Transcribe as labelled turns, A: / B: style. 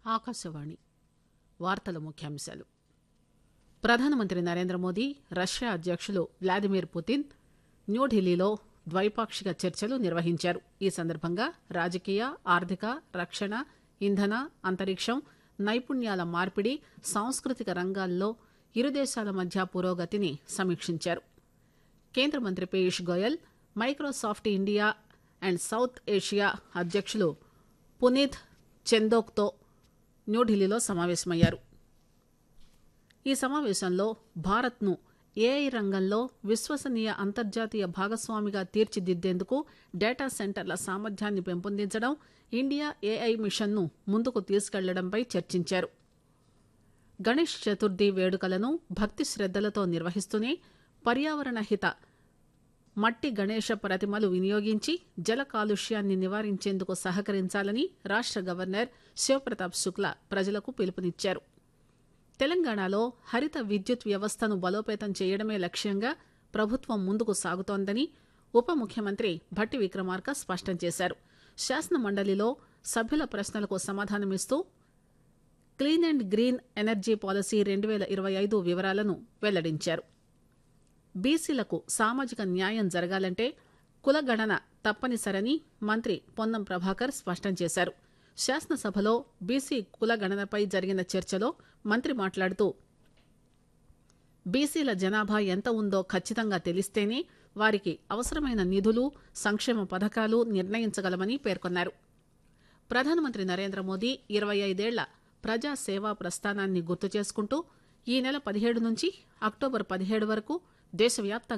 A: ఆకాశవాణి వార్తల ముఖ్యాంశాలు ప్రధానమంత్రి నరేంద్ర మోదీ రష్యా అధ్యకులు వ్లాదిమిర్ పుతిన్ న్యూఢిల్లీలో ద్వైపాక్షిక చర్చలు నిర్వహించారు ఈ సందర్భంగా రాజకీయ ఆర్థిక రక్షణ ఇంధన అంతరిక్షం నైపుణ్యాల మార్పిడి సాంస్కృతిక రంగాల్లో ఇరు దేశాల మధ్య పురోగతిని సమీక్షించారు కేంద్ర మంత్రి Piyush Goyal Microsoft India and South Asia అధ్యకులు పునీత్ చందోక్తో న్యూఢిల్లీలో సమావేశమయ్యారు ఈ సమావేశంలో భారత్ను ఏఐ రంగంలో విశ్వసనీయ అంతర్జాతీయ భాగస్వామిగా తీర్చిదిద్దేందుకు డేటా సెంటర్ల సామర్థ్యాన్ని పెంపొందించడం ఇండియా ఏఐ మిషన్ను ముందుకు తీసుకెళ్లడంపై చర్చించారు గణేష్ చతుర్థి వేడుకలను భక్తి శ్రద్దలతో నిర్వహిస్తూనే పర్యావరణ హిత మట్టి గణేష ప్రతిమలు వినియోగించి జల కాలుష్యాన్ని నివారించేందుకు సహకరించాలని రాష్ట గవర్నర్ శివప్రతాప్ శుక్లా ప్రజలకు పిలుపునిచ్చారు తెలంగాణలో హరిత విద్యుత్ వ్యవస్థను బలోపేతం చేయడమే లక్ష్యంగా ప్రభుత్వం ముందుకు సాగుతోందని ఉప ముఖ్యమంత్రి భట్టి విక్రమార్క స్పష్టం చేశారు శాసన మండలిలో సభ్యుల ప్రశ్నలకు సమాధానమిస్తూ clean and green energy policy రెండు పేల ఇరవై ఐదు వివరాలను వెల్లడించారు బీసీలకు సామాజిక న్యాయం జరగాలంటే కులగణన తప్పనిసరని మంత్రి పొన్నం ప్రభాకర్ స్పష్టం చేశారు శాసనసభలో బీసీ కులగణనపై జరిగిన చర్చలో మంత్రి మాట్లాడుతూ బీసీల జనాభా ఎంత ఉందో ఖచ్చితంగా తెలిస్తేనే వారికి అవసరమైన నిధులు సంక్షేమ పథకాలు నిర్ణయించగలమని పేర్కొన్నారు ప్రధానమంత్రి నరేంద్ర మోదీ ఇరవై ఐదేళ్ల ప్రజా సేవా ప్రస్థానాన్ని గుర్తు చేసుకుంటూ ఈ నెల పదిహేడు నుంచి అక్టోబర్ పదిహేడు వరకు దేశవ్యాప్తంగా